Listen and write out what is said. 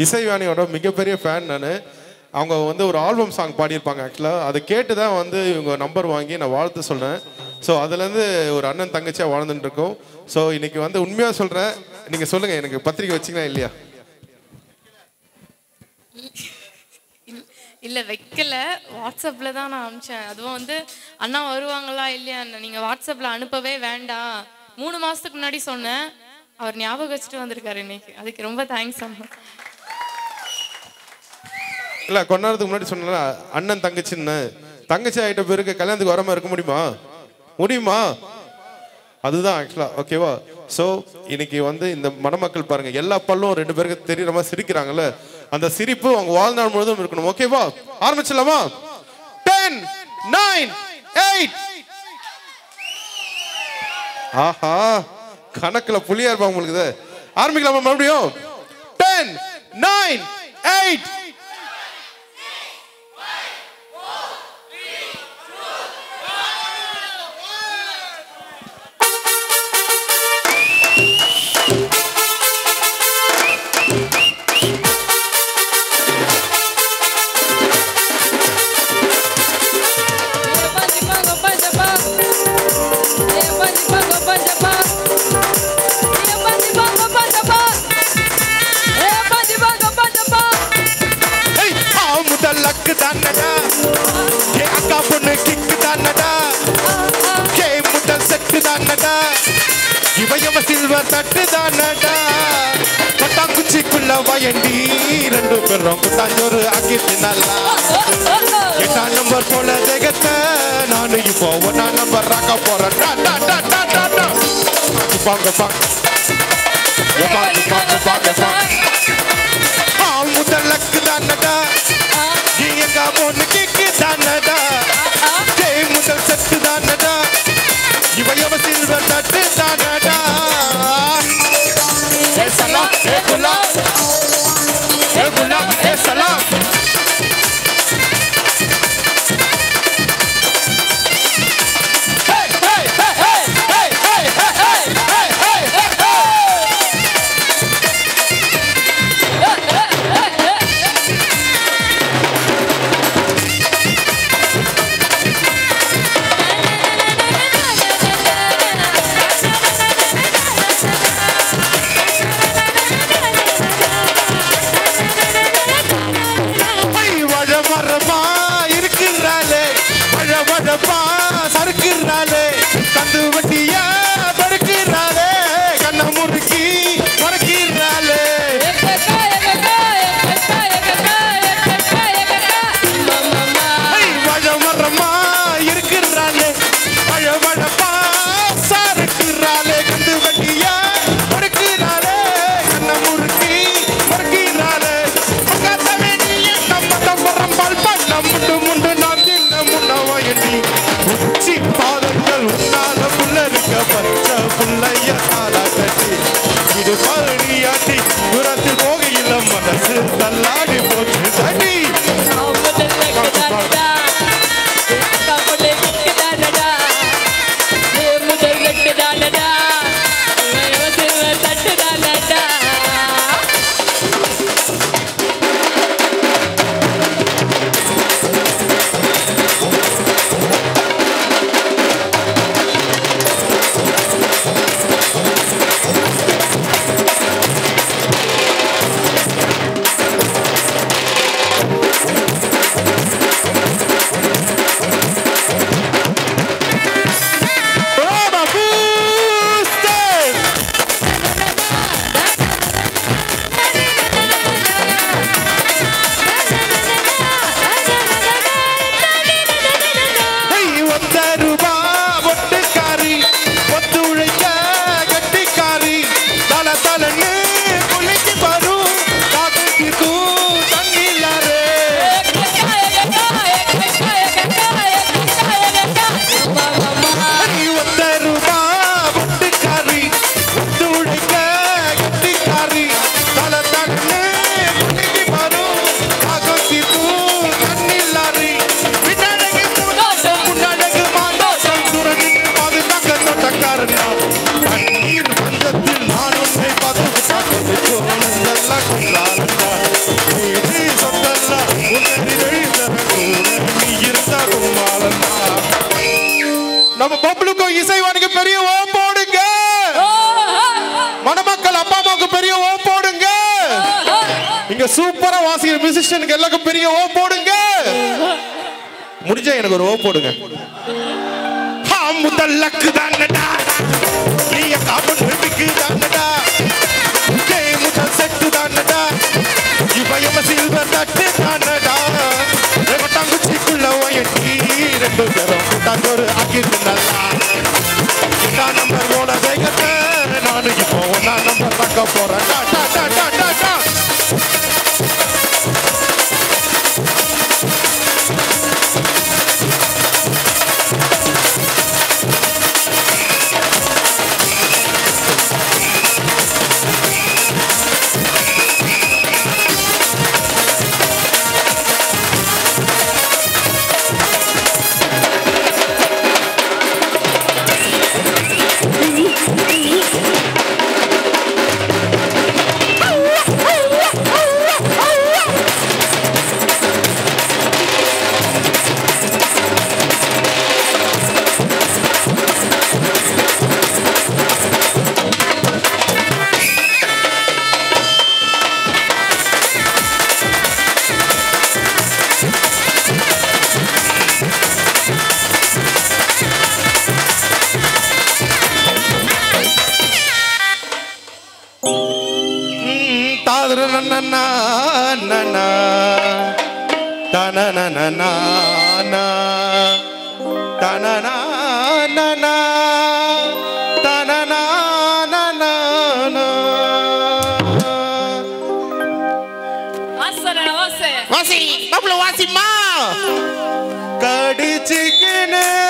இசைவாணியோட மிகப்பெரிய ஃபேன் நான் அவங்க வந்து ஒரு ஆல்பம் சாங் பாடியிருப்பாங்க ஆக்சுவலாக அதை கேட்டு தான் வந்து இவங்க நம்பர் வாங்கி நான் வாழ்த்து சொன்னேன் ஸோ அதுலேருந்து ஒரு அண்ணன் தங்கச்சியாக வாழ்ந்துட்டு இருக்கோம் ஸோ இன்னைக்கு வந்து உண்மையாக சொல்கிறேன் நீங்கள் சொல்லுங்கள் எனக்கு பத்திரிக்கை வச்சிங்களா இல்லையா இல்ல- இல்ல வைக்கல வாட்ஸ்அப்ல தான் நான் அனுப்பிச்சேன் அதுவும் வந்து அண்ணா வருவாங்களா இல்லையா நீங்க வாட்ஸ்அப்ல அனுப்பவே வேண்டாம் மூணு மாசத்துக்கு முன்னாடி சொன்னேன் அவர் ஞாபகம் வச்சுட்டு வந்திருக்காரு இன்னைக்கு அதுக்கு ரொம்ப தேங்க்ஸ் அண்ணா இல்லை கொஞ்ச நேரத்துக்கு முன்னாடி சொன்னல அண்ணன் தங்கச்சின்னு தங்கச்சி ஆகிட்ட பிறகு கல்யாணத்துக்கு வராமல் இருக்க முடியுமா முடியுமா அதுதான் ஆக்சுவலாக ஓகேவா ஸோ இன்னைக்கு வந்து இந்த மணமக்கள் பாருங்க எல்லா பல்லும் ரெண்டு பேருக்கு தெரியுற மாதிரி சிரிக்கிறாங்கல்ல அந்த சிரிப்பு அவங்க வாழ்நாள் முழுவதும் இருக்கணும் ஓகேவா ஆரம்பிச்சிடலாமா டென் நைன் எயிட் ஆஹா கணக்குல புலியா இருப்பாங்க உங்களுக்கு இது. ஆரம்பிக்கலாமா மறுபடியும் டென் நைன் எயிட் ஏய், ஆ முதல் லக்கு தானடா ஏ அக்கா பொண்ணு கிக்கு தானடா கே முதல் செட்டு தானடா இவையவ சில்வர் தட்டு தானடா பட்டாங்குச்சிக்குள்ள வயண்டி ரெண்டு பேரும் குட்டாஞ்சோறு ஆக்கிட்டு நல்லா எட்டாம் நம்பர் போல ஜெகத்த நானு இப்போ ஒன்னா நம்பர் ராக்க போறேன் டா, டா, டா, டா, டா, டா. பாங்க பாங்க ஏ, பாங்க பாங்க பாங்க பாங்க ஆ முதல் லக்கு தானடா எங்க பொண்ணு கிக்கு தானடா கே முதல் செட்டு தானடா இவையவ சில்வர் தட்டு தானடா ஏ சலாம் ஏ குலாம் ஏ குலாம் ஏ சலாம் Hey, hey, hey, hey, hey, hey, hey, hey, hey, hey, hey. இங்க சூப்பரா வாசிக்கிற மியூசிஷியனுக்கு எல்லாருக்கும் பெரிய ஓ போடுங்க முடிஞ்சா எனக்கு ஒரு ஓ போடுங்க ஹா முதல் லக்கு தானடா நீ காப்பன் வெட்டிக்கு தானடா கே முதல் செட்டு தானடா இவயம சில்வர் தட்டு தானடா கொட்டாங்குச்சிக்குள்ள ஒயட்டி ரெண்டு பேரும் கூட்டாங்கொரு ஆக்கிட்டு நல்லா ஒன்னா நம்பர் ஓட வேகத்தை நானு இப்போ ஒன்னா நம்பர் தக்க போறேன் டா, டா, டா, டா, டா, டா. ம், தாதர நன்னா நன்னா தனனனனா தனனா நனா தனனா நனா வாசன வாச வாசி மாப்பிள வாசிம்மா கடிச்சிக்கினே